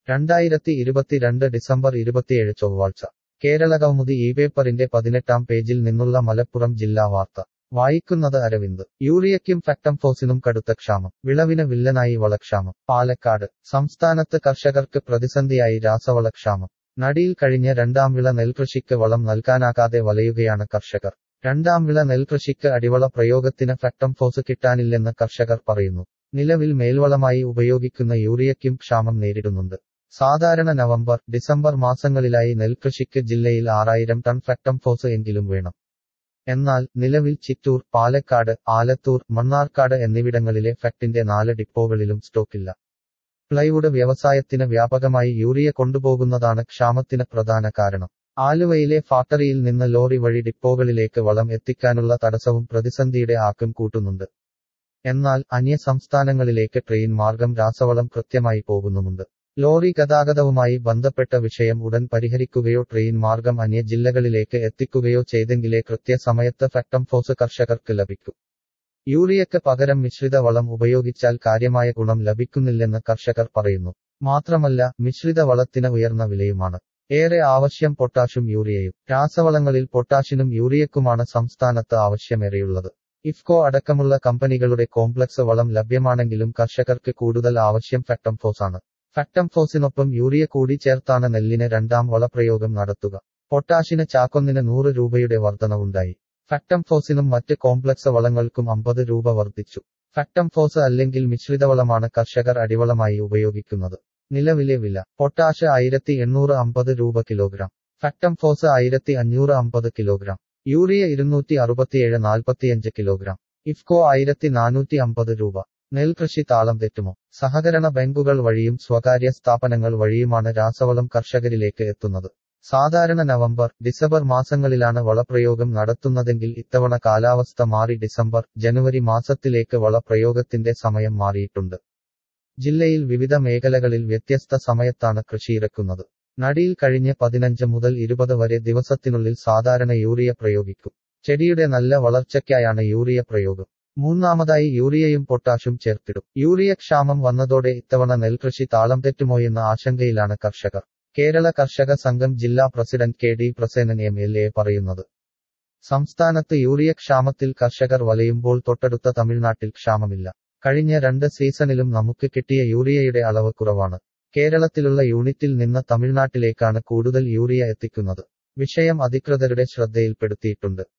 രണ്ടായിരത്തി ഇരുപത്തിരണ്ട് ഡിസംബർ ഇരുപത്തിയേഴ് ചൊവ്വാഴ്ച കേരള കൗമുദി ഈ പേപ്പറിന്റെ പതിനെട്ടാം പേജിൽ നിന്നുള്ള മലപ്പുറം ജില്ലാ വാർത്ത വായിക്കുന്നത് അരവിന്ദ് യൂറിയയ്ക്കും ഫാക്ടംഫോസിനും കടുത്ത ക്ഷാമം വിളവിന് വില്ലനായി വളക്ഷാമം പാലക്കാട് സംസ്ഥാനത്ത് കർഷകർക്ക് പ്രതിസന്ധിയായി രാസവളക്ഷാമം നടിയിൽ കഴിഞ്ഞ രണ്ടാം വിള നെൽകൃഷിക്ക് വളം നൽകാനാകാതെ വലയുകയാണ് കർഷകർ രണ്ടാം വിള നെൽകൃഷിക്ക് അടിവള പ്രയോഗത്തിന് ഫാക്ടംഫോസ് കിട്ടാനില്ലെന്ന് കർഷകർ പറയുന്നു നിലവിൽ മേൽവളമായി ഉപയോഗിക്കുന്ന യൂറിയയ്ക്കും ക്ഷാമം നേരിടുന്നുണ്ട് സാധാരണ നവംബർ ഡിസംബർ മാസങ്ങളിലായി നെൽകൃഷിക്ക് ജില്ലയിൽ ആറായിരം ടൺ ഫാക്ടംഫോസ് എങ്കിലും വേണം എന്നാൽ നിലവിൽ ചിറ്റൂർ പാലക്കാട് ആലത്തൂർ മണ്ണാർക്കാട് എന്നിവിടങ്ങളിലെ ഫാക്ടിന്റെ നാല് ഡിപ്പോകളിലും സ്റ്റോക്കില്ല പ്ലൈവുഡ് വ്യവസായത്തിന് വ്യാപകമായി യൂറിയ കൊണ്ടുപോകുന്നതാണ് ക്ഷാമത്തിന് പ്രധാന കാരണം ആലുവയിലെ ഫാക്ടറിയിൽ നിന്ന് ലോറി വഴി ഡിപ്പോകളിലേക്ക് വളം എത്തിക്കാനുള്ള തടസ്സവും പ്രതിസന്ധിയുടെ ആക്കം കൂട്ടുന്നുണ്ട് എന്നാൽ അന്യ സംസ്ഥാനങ്ങളിലേക്ക് ട്രെയിൻ മാർഗം രാസവളം കൃത്യമായി പോകുന്നുമുണ്ട് ലോറി ഗതാഗതവുമായി ബന്ധപ്പെട്ട വിഷയം ഉടൻ പരിഹരിക്കുകയോ ട്രെയിൻ മാർഗം അന്യ ജില്ലകളിലേക്ക് എത്തിക്കുകയോ ചെയ്തെങ്കിലേ കൃത്യസമയത്ത് ഫാക്ടംഫോസ് കർഷകർക്ക് ലഭിക്കൂ യൂറിയക്ക് പകരം മിശ്രിത വളം ഉപയോഗിച്ചാൽ കാര്യമായ ഗുണം ലഭിക്കുന്നില്ലെന്ന് കർഷകർ പറയുന്നു മാത്രമല്ല മിശ്രിത വളത്തിന് ഉയർന്ന വിലയുമാണ് ഏറെ ആവശ്യം പൊട്ടാഷും യൂറിയയും രാസവളങ്ങളിൽ പൊട്ടാഷിനും യൂറിയക്കുമാണ് സംസ്ഥാനത്ത് ആവശ്യമേറെയുള്ളത് ഇഫ്കോ അടക്കമുള്ള കമ്പനികളുടെ കോംപ്ലക്സ് വളം ലഭ്യമാണെങ്കിലും കർഷകർക്ക് കൂടുതൽ ആവശ്യം ഫാക്ടംഫോസാണ് ഫാക്ടംഫോസിനൊപ്പം യൂറിയ കൂടി ചേർത്താണ് നെല്ലിന് രണ്ടാം വളപ്രയോഗം നടത്തുക പൊട്ടാഷിന് ചാക്കൊന്നിന് നൂറ് രൂപയുടെ വർധനവുണ്ടായി ഫാക്ടംഫോസിനും മറ്റ് കോംപ്ലക്സ് വളങ്ങൾക്കും അമ്പത് രൂപ വർദ്ധിച്ചു ഫാക്ടംഫോസ് അല്ലെങ്കിൽ മിശ്രിതവളമാണ് കർഷകർ അടിവളമായി ഉപയോഗിക്കുന്നത് നിലവിലെ വില പൊട്ടാഷ് ആയിരത്തി എണ്ണൂറ് അമ്പത് രൂപ കിലോഗ്രാം ഫാക്ടംഫോസ് ആയിരത്തി അഞ്ഞൂറ് അമ്പത് കിലോഗ്രാം യൂറിയ ഇരുന്നൂറ്റി അറുപത്തിയേഴ് നാൽപ്പത്തിയഞ്ച് കിലോഗ്രാം ഇഫ്കോ ആയിരത്തി നാനൂറ്റി അമ്പത് രൂപ നെൽകൃഷി താളം തെറ്റുമോ സഹകരണ ബാങ്കുകൾ വഴിയും സ്വകാര്യ സ്ഥാപനങ്ങൾ വഴിയുമാണ് രാസവളം കർഷകരിലേക്ക് എത്തുന്നത് സാധാരണ നവംബർ ഡിസംബർ മാസങ്ങളിലാണ് വളപ്രയോഗം നടത്തുന്നതെങ്കിൽ ഇത്തവണ കാലാവസ്ഥ മാറി ഡിസംബർ ജനുവരി മാസത്തിലേക്ക് വളപ്രയോഗത്തിന്റെ സമയം മാറിയിട്ടുണ്ട് ജില്ലയിൽ വിവിധ മേഖലകളിൽ വ്യത്യസ്ത സമയത്താണ് കൃഷിയിറക്കുന്നത് നടിയിൽ കഴിഞ്ഞ് പതിനഞ്ച് മുതൽ ഇരുപത് വരെ ദിവസത്തിനുള്ളിൽ സാധാരണ യൂറിയ പ്രയോഗിക്കും ചെടിയുടെ നല്ല വളർച്ചയ്ക്കായാണ് യൂറിയ പ്രയോഗം മൂന്നാമതായി യൂറിയയും പൊട്ടാഷും ചേർത്തിടും യൂറിയ ക്ഷാമം വന്നതോടെ ഇത്തവണ നെൽകൃഷി താളം തെറ്റുമോയെന്ന ആശങ്കയിലാണ് കർഷകർ കേരള കർഷക സംഘം ജില്ലാ president K D Prasenan M L A പറയുന്നത് സംസ്ഥാനത്ത് യൂറിയ ക്ഷാമത്തിൽ കർഷകർ വലയുമ്പോൾ തൊട്ടടുത്ത തമിഴ്നാട്ടിൽ ക്ഷാമമില്ല കഴിഞ്ഞ രണ്ട് സീസണിലും നമുക്ക് കിട്ടിയ യൂറിയയുടെ അളവ് കുറവാണ് കേരളത്തിലുള്ള യൂണിറ്റിൽ നിന്ന് തമിഴ്നാട്ടിലേക്കാണ് കൂടുതൽ യൂറിയ എത്തിക്കുന്നത് വിഷയം അധികൃതരുടെ ശ്രദ്ധയിൽപ്പെടുത്തിയിട്ടുണ്ട്